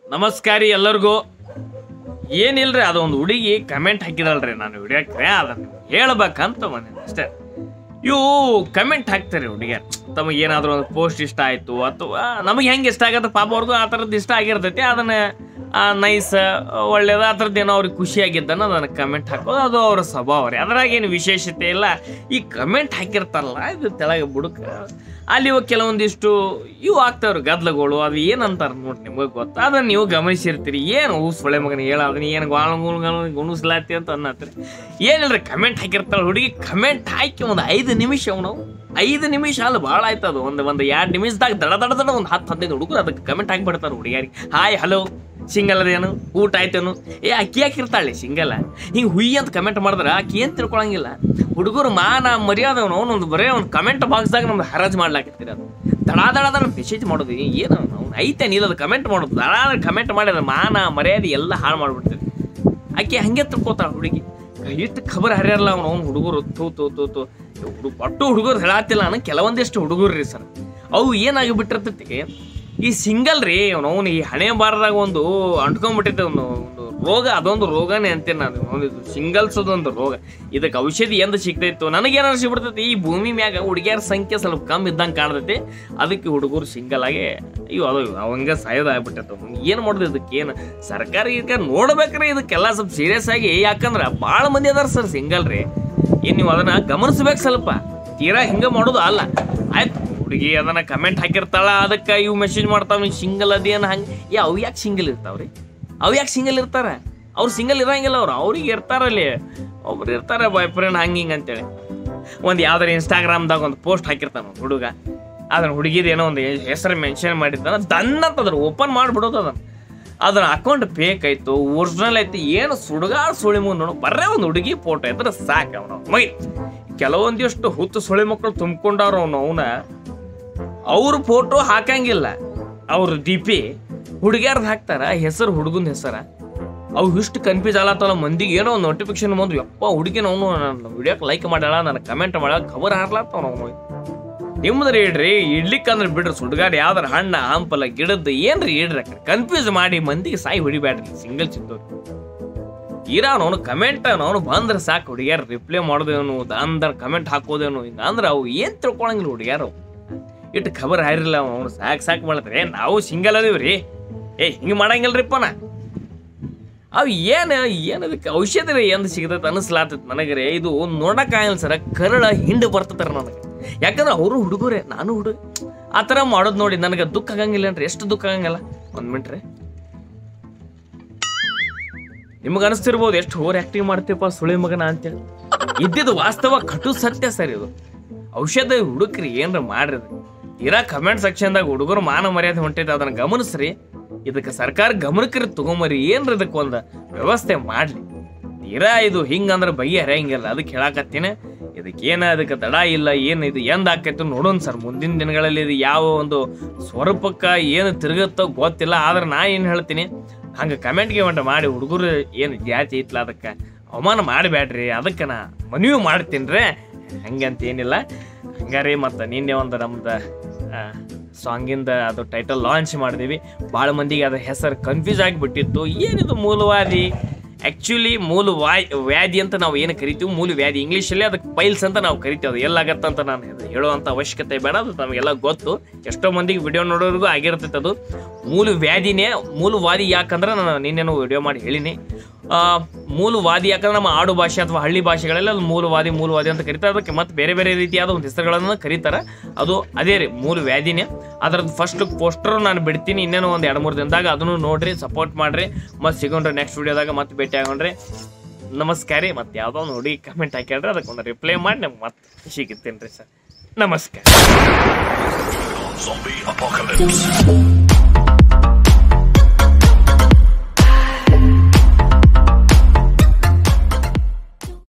ನಮಸ್ಕಾರಿ ಎಲ್ಲರಿಗೂ ಏನಿಲ್ರಿ ಅದೊಂದು ಹುಡುಗಿ ಕಮೆಂಟ್ ಹಾಕಿದಳ್ರಿ ನಾನು ವಿಡಿಯೋಕ್ಕೆ ಅದನ್ನು ಹೇಳ್ಬೇಕಂತ ಬಂದಿದ್ದೆ ಅಷ್ಟೇ ಇವು ಕಮೆಂಟ್ ಹಾಕ್ತಾರೆ ಹುಡುಗಿಯರು ತಮಗೆ ಏನಾದರೂ ಒಂದು ಪೋಸ್ಟ್ ಇಷ್ಟ ಆಯಿತು ಅಥವಾ ನಮಗೆ ಹೆಂಗೆ ಇಷ್ಟ ಆಗತ್ತೆ ಪಾಪ ಅವ್ರಿಗೂ ಆ ಥರದ್ದು ಇಷ್ಟ ಆಗಿರ್ತೈತಿ ಅದನ್ನು ನೈಸ್ ಒಳ್ಳೇದು ಆ ಥರದ್ದು ಏನೋ ಅವ್ರಿಗೆ ಖುಷಿಯಾಗಿದ್ದನ್ನು ಅದನ್ನು ಕಮೆಂಟ್ ಹಾಕೋದು ಅದು ಅವರ ಸ್ವಭಾವ ರೀ ಅದ್ರಾಗೇನು ವಿಶೇಷತೆ ಇಲ್ಲ ಈ ಕಮೆಂಟ್ ಹಾಕಿರ್ತಾರಲ್ಲ ಇದು ತೆಳಗೆ ಬುಡಕ ಅಲ್ಲಿ ಇವಾಗ ಕೆಲವೊಂದಿಷ್ಟು ಇವು ಆಗ್ತಾವ್ರಿ ಗದ್ಲಗಳು ಅದು ಏನಂತಾರೆ ನೋಡಿ ನಿಮಗೆ ಗೊತ್ತಾ ಅದನ್ನ ನೀವು ಗಮನಿಸಿರ್ತೀರಿ ಏನು ಹೂ ಸೊಳೆ ಮಗನ ಹೇಳ ಅದನ್ನ ಏನು ಗುಣಿಸ್ಲಾತಿ ಅಂತ ಅನ್ನತ್ರಿ ಏನಿಲ್ರಿ ಕಮೆಂಟ್ ಹಾಕಿರ್ತಾಳೆ ಹುಡುಗಿ ಕಮೆಂಟ್ ಹಾಕಿ ಒಂದು ಐದು ನಿಮಿಷ ಅವನು ಐದು ನಿಮಿಷ ಅಲ್ಲ ಭಾಳ ಆಯ್ತು ಅದು ಒಂದು ಒಂದು ಎರಡು ನಿಮಿಷದಾಗ ದಡ ದಡ ದಡ ಒಂದು ಹತ್ತು ಹದಿನೈದು ಹುಡುಗರು ಅದಕ್ಕೆ ಕಮೆಂಟ್ ಹಾಕಿಬಿಡ್ತಾರೆ ಹುಡುಗಿಯರಿಗೆ ಹಾಯ್ ಹಲೋ ಸಿಂಗಲ್ ಅದೇನು ಊಟ ಆಯ್ತೇನು ಏ ಅಕ್ಕಿ ಹಾಕಿರ್ತಾಳೆ ಸಿಂಗಲ್ ಹಿಂಗೆ ಹುಯ್ಯಿ ಅಂತ ಕಮೆಂಟ್ ಮಾಡಿದ್ರೆ ಆಕಿ ಏನು ತಿಳ್ಕೊಳಂಗಿಲ್ಲ ಹುಡುಗರು ಮಾನ ಮರ್ಯಾದೆ ಅವನು ಅವನೊಂದು ಬರೇ ಒಂದು ಕಮೆಂಟ್ ಬಾಕ್ಸ್ದಾಗ ನಮ್ದು ಹರಾಜ್ ಮಾಡ್ಲಾಕತ್ತೀರ ಅದು ದಡ ದಡ ದಡ ಮೆಸೇಜ್ ಮಾಡೋದು ಏನು ಅವ್ನು ಐತೆ ನೀಲದು ಕಮೆಂಟ್ ಮಾಡೋದು ದಡ ಕಮೆಂಟ್ ಮಾಡಿದ್ರೆ ಮಾನ ಮರ್ಯಾದೆ ಎಲ್ಲ ಹಾಳು ಮಾಡ್ಬಿಡ್ತೀರಿ ಆಕೆ ಹಂಗೆ ತಿಳ್ಕೊತಾಳ ಹುಡುಗಿ ಎಷ್ಟು ಖಬರ್ ಹರಿಯಲ್ಲ ಅವನು ಅವ್ನು ಹುಡುಗರು ತೂ ತೂ ತೂ ತೂ ಹುಡುಗ ಒಟ್ಟು ಹುಡುಗರು ಹೇಳತ್ತಿಲ್ಲ ನಾನು ಕೆಲವೊಂದಿಷ್ಟು ಹುಡುಗರು ರೀ ಸರ್ ಅವು ಏನಾಗಿ ಬಿಟ್ಟಿರ್ತೈತಿ ಈ ಸಿಂಗಲ್ ರೀ ಅವನು ಅವನು ಈ ಹಣೆ ಬಾರದಾಗ ಒಂದು ಅಂಟ್ಕೊಂಡ್ಬಿಟ್ಟೈತೆ ಒಂದು ಒಂದು ರೋಗ ಅದೊಂದು ರೋಗನೇ ಅಂತೀನಿ ನಾನು ಒಂದು ಇದು ಸಿಂಗಲ್ಸ್ ಅದೊಂದು ರೋಗ ಇದಕ್ಕೆ ಔಷಧಿ ಎಂದ ಸಿಗ್ತೈತು ನನಗೇನಾರು ಸಿಗ್ಬಿಡ್ತೈತಿ ಈ ಭೂಮಿ ಮ್ಯಾಗ ಹುಡುಗಿಯರ ಸಂಖ್ಯೆ ಸ್ವಲ್ಪ ಕಮ್ಮಿ ಇದ್ದಂಗೆ ಕಾಣ್ತೈತಿ ಅದಕ್ಕೆ ಹುಡುಗರು ಸಿಂಗಲ್ ಆಗಿ ಇವು ಅದು ಅವಂಗ ಸಾಯೋದಾಗ್ಬಿಟ್ಟೈತೆ ಏನು ಮಾಡೋದು ಇದಕ್ಕೆ ಏನು ಸರ್ಕಾರ ಈಗ ನೋಡ್ಬೇಕ್ರಿ ಇದಕ್ಕೆಲ್ಲ ಸ್ವಲ್ಪ ಸೀರಿಯಸ್ ಆಗಿ ಯಾಕಂದ್ರೆ ಭಾಳ ಮಂದಿ ಅದಾರ ಸರ್ ಸಿಂಗಲ್ ರೀ ಏನು ನೀವು ಅದನ್ನ ಗಮನಿಸ್ಬೇಕು ಸ್ವಲ್ಪ ತೀರಾ ಹಿಂಗೆ ಮಾಡೋದು ಅಲ್ಲ ಆಯ್ತು ಹುಡುಗಿ ಅದನ್ನ ಕಮೆಂಟ್ ಹಾಕಿರ್ತಾಳ ಅದಕ್ಕೆ ಇವು ಮೆಸೇಜ್ ಮಾಡ್ತಾವ ಸಿಂಗಲ್ ಅದೇನು ಹಂಗೆ ಏ ಅವು ಯಾಕೆ ಸಿಂಗಲ್ ಇರ್ತಾವ್ರಿ ಅವು ಯಾಕೆ ಸಿಂಗಲ್ ಇರ್ತಾರ ಅವ್ರು ಸಿಂಗಲ್ ಇರಂಗಿಲ್ಲ ಅವ್ರು ಅವ್ರಿಗೆ ಇರ್ತಾರಲ್ಲಿ ಒಬ್ರು ಇರ್ತಾರೆ ಬಾಯ್ ಫ್ರೆಂಡ್ ಹಂಗೆ ಹಿಂಗೆ ಅಂತೇಳಿ ಒಂದು ಯಾವ್ದಾರ ಇನ್ಸ್ಟಾಗ್ರಾಮ್ದಾಗ ಒಂದು ಪೋಸ್ಟ್ ಹಾಕಿರ್ತಾನ ಒಂದು ಹುಡುಗ ಅದನ್ನ ಹುಡುಗಿದ ಏನೋ ಒಂದು ಹೆಸರು ಮೆನ್ಷನ್ ಮಾಡಿರ್ತಾನ ದನ್ನಂತ ಅದ್ರ ಓಪನ್ ಮಾಡಿಬಿಡೋದು ಅದನ್ನ ಅದನ್ನ ಅಕೌಂಟ್ ಫೇಕ್ ಆಯ್ತು ಒರಿಜಿನಲ್ ಐತಿ ಏನು ಸುಡುಗಾಡ್ ಸುಳಿ ಮುಂದೆ ನೋಡು ಬರೇ ಒಂದು ಹುಡುಗಿ ಫೋಟೋ ಇದ್ರೆ ಸಾಕು ಅವನು ಮೈ ಕೆಲವೊಂದಿಷ್ಟು ಹುತ್ತು ಸುಳಿ ಮಕ್ಕಳು ತುಂಬಿಕೊಂಡವ್ರು ಅವನು ಅವನ ಅವ್ರ ಫೋಟೋ ಹಾಕಂಗಿಲ್ಲ ಅವ್ರ ಡಿ ಪಿ ಹುಡುಗ್ಯಾರ್ದು ಹಾಕ್ತಾರ ಹೆಸರು ಹುಡುಗನ ಹೆಸರ ಅವು ಇಷ್ಟು ಕನ್ಫ್ಯೂಸ್ ಆಗತ್ತಲ್ಲ ಮಂದಿಗೆ ಏನೋ ಒಂದು ನೋಟಿಫಿಕೇಶನ್ ಬಂದು ಯಪ್ಪ ಹುಡುಗಿನ ಅವನು ನನ್ನ ವಿಡಿಯೋಕ್ಕೆ ಲೈಕ್ ಮಾಡ್ಯಾಳ ನನಗೆ ಕಮೆಂಟ್ ಮಾಡ್ಯಾಳ ಖಬರ್ ಹಾರ್ಲಾತ್ತವ ಅವನು ನಿಮ್ದು ಇಡ್ರಿ ಇಡ್ಲಿಕ್ಕಂದ್ರೆ ಬಿಡ್ರಿ ಸುಡ್ಗಾಡಿ ಯಾವ್ದಾರ ಹಣ್ಣ ಹಂಪಲ ಗಿಡದ್ದು ಏನ್ರಿ ಇಡ್ರಿ ಕನ್ಫ್ಯೂಸ್ ಮಾಡಿ ಮಂದಿಗೆ ಸಾಯಿ ಹೊಡಿಬ್ಯಾಡ್ರಿ ಸಿಂಗಲ್ ಚಿತ್ತೋರು ತೀರಾ ಅವನು ಕಮೆಂಟ್ ಅವನು ಬಂದ್ರೆ ಸಾಕು ಹುಡುಗ್ಯಾರ ರಿಪ್ಲೈ ಮಾಡೋದೇನು ಅಂದ್ರ ಕಮೆಂಟ್ ಹಾಕೋದೇನು ಹಿಂಗ ಅಂದ್ರೆ ಅವು ಏನ್ ತಿಳ್ಕೊಳಂಗಿಲ್ಲ ಹುಡುಗ್ಯಾರು ಇಟ್ಟು ಖಬರ್ ಹಾರಿಲ್ಲ ಅವನು ಸಾಕು ಸಾಕು ಮಾಡ್ತಾರೆ ನಾವು ಸಿಂಗಲ್ ಅದೀವ್ರಿ ಏ ಹಿಂಗೆ ಮಾಡಂಗಿಲ್ರಿಪ್ಪ ನಾ ಅವು ಏನು ಏನು ಅದಕ್ಕೆ ಔಷಧಿ ರೀ ಎಂದು ಸಿಗ್ತೈತೆ ಅನಿಸ್ಲಾತೈತೆ ನನಗೆ ಇದು ನೋಡಕ್ಕಾಗಲ್ಲ ಸರ ಕರಳ ಹಿಂಡು ಬರ್ತತಾರ ನನಗೆ ಯಾಕಂದ್ರೆ ಅವರು ಹುಡುಗರೇ ನಾನು ಹುಡುಗ ಆ ಥರ ಮಾಡೋದು ನೋಡಿ ನನಗೆ ದುಃಖ ಆಗಂಗಿಲ್ಲ ಅಂದ್ರೆ ಎಷ್ಟು ದುಃಖ ಆಗಂಗಿಲ್ಲ ಒಂದು ಮಿನಿಟ್ ರೀ ನಿಮ್ಗೆ ಅನಿಸ್ತಿರ್ಬೋದು ಎಷ್ಟು ಓವರ್ ಆಕ್ಟಿಂಗ್ ಮಾಡ್ತೀವಪ್ಪ ಸುಳಿ ಮಗನ ಅಂತೇಳಿ ಇದ್ದಿದ್ದು ವಾಸ್ತವ ಕಟು ಸತ್ಯ ಸರ್ ಇದು ಔಷಧ ಹುಡುಕ್ರಿ ಏನ್ರ ಮಾಡ್ರಿ ಇದು. ತೀರಾ ಕಮೆಂಟ್ ಸೆಕ್ಷನ್ದಾಗ ಹುಡುಗರು ಮಾನ ಮರ್ಯಾದೆ ಹೊಂಟೈತೆ ಅದನ್ನ ಗಮನಿಸ್ರಿ ಇದಕ್ಕೆ ಸರ್ಕಾರ ಗಮನಕ್ಕೆ ತಗೊಂಬರಿ ಏನ್ರ ಇದಕ್ಕೆ ಒಂದು ವ್ಯವಸ್ಥೆ ಮಾಡ್ಲಿ ತೀರಾ ಇದು ಹಿಂಗಂದ್ರೆ ಬಗೆಹರಿಯಂಗಿಲ್ಲ ಅದಕ್ಕೆ ಹೇಳಾಕತ್ತೀನಿ ಇದಕ್ಕೆ ಏನ ಅದಕ್ಕೆ ತಡ ಇಲ್ಲ ಏನು ಇದು ಎಂದ್ ಆಕೈತೆ ನೋಡೋಣ ಸರ್ ಮುಂದಿನ ದಿನಗಳಲ್ಲಿ ಇದು ಯಾವ ಒಂದು ಸ್ವರೂಪಕ್ಕೆ ಏನು ತಿರುಗುತ್ತೋ ಗೊತ್ತಿಲ್ಲ ಆದ್ರೆ ನಾ ಏನು ಹೇಳ್ತೀನಿ ಹಂಗೆ ಕಮೆಂಟ್ ಗಿಮೆಂಟ್ ಮಾಡಿ ಹುಡುಗರು ಏನು ಜಾತಿ ಐತ್ಲ ಅದಕ್ಕೆ ಅವಮಾನ ಮಾಡಬೇಡ್ರಿ ಅದಕ್ಕೆ ನಾ ಮನವಿ ಮಾಡ್ತೀನಿ ರೀ ಹಂಗಂತ ಏನಿಲ್ಲ ಹಂಗಾರಿ ಮತ್ತು ನಿನ್ನೆ ಒಂದು ನಮ್ದು ಸಾಂಗಿಂದ ಅದು ಟೈಟಲ್ ಲಾಂಚ್ ಮಾಡಿದೀವಿ ಭಾಳ ಮಂದಿಗೆ ಅದ್ರ ಹೆಸರು ಕನ್ಫ್ಯೂಸ್ ಆಗಿಬಿಟ್ಟಿತ್ತು ಏನಿದು ಮೂಲವಾದಿ ಆ್ಯಕ್ಚುಲಿ ಮೂಲ ವಾಯ್ ವ್ಯಾಧಿ ಅಂತ ನಾವು ಏನು ಕರಿತೀವಿ ಮೂಲ ವ್ಯಾಧಿ ಇಂಗ್ಲೀಷಲ್ಲಿ ಅದಕ್ಕೆ ಪೈಲ್ಸ್ ಅಂತ ನಾವು ಕರಿತೀವಿ ಅದು ಎಲ್ಲಾಗತ್ತಂತ ನಾನು ಇದು ಹೇಳುವಂಥ ಅವಶ್ಯಕತೆ ಬೇಡ ಅದು ನಮಗೆಲ್ಲ ಗೊತ್ತು ಎಷ್ಟೋ ಮಂದಿಗೆ ವಿಡಿಯೋ ನೋಡೋರಿಗೂ ಆಗಿರ್ತೈತೆ ಅದು ಮೂಲ ವ್ಯಾಧಿನೇ ಮೂಲವಾದಿ ಯಾಕಂದ್ರೆ ನಾನು ನಿನ್ನೇನು ವಿಡಿಯೋ ಮಾಡಿ ಹೇಳಿನಿ ಆ, ಮೂಲವಾದಿ ಯಾಕಂದ್ರೆ ನಮ್ಮ ಆಡು ಭಾಷೆ ಅಥವಾ ಹಳ್ಳಿ ಭಾಷೆಗಳೆಲ್ಲ ಅದು ಮೂಲವಾದಿ ಮೂಲವಾದಿ ಅಂತ ಕರೀತಾರೆ ಅದಕ್ಕೆ ಮತ್ತೆ ಬೇರೆ ಬೇರೆ ರೀತಿಯಾದ ಒಂದು ಹೆಸರುಗಳನ್ನು ಕರೀತಾರೆ ಅದು ಅದೇ ರೀ ಮೂಲ ವ್ಯಾಧಿನೇ ಅದರದ್ದು ಫಸ್ಟ್ ಪೋಸ್ಟರ್ ನಾನು ಬಿಡ್ತೀನಿ ಇನ್ನೇನು ಒಂದು ಎರಡು ಮೂರು ದಿನದಾಗ ಅದನ್ನು ನೋಡ್ರಿ ಸಪೋರ್ಟ್ ಮಾಡ್ರಿ ಮತ್ತೆ ಸಿಗೋಣ್ರಿ ನೆಕ್ಸ್ಟ್ ವಿಡಿಯೋದಾಗ ಮತ್ತೆ ಭೇಟಿ ಆಗೋಣ್ರಿ ನಮಸ್ಕಾರ ರೀ ಮತ್ತೆ ಯಾವುದೋ ಒಂದು ಹುಡುಗಿ ಕಮೆಂಟ್ ಹಾಕ್ಯಾಡ್ರಿ ಅದಕ್ಕೆ ಒಂದು ರಿಪ್ಲೈ ಮಾಡಿ ನಮ್ಗೆ ಮತ್ತೆ ಸಿಗುತ್ತೇನೆ ರೀ ಸರ್ ನಮಸ್ಕಾರ Zombie apocalypse.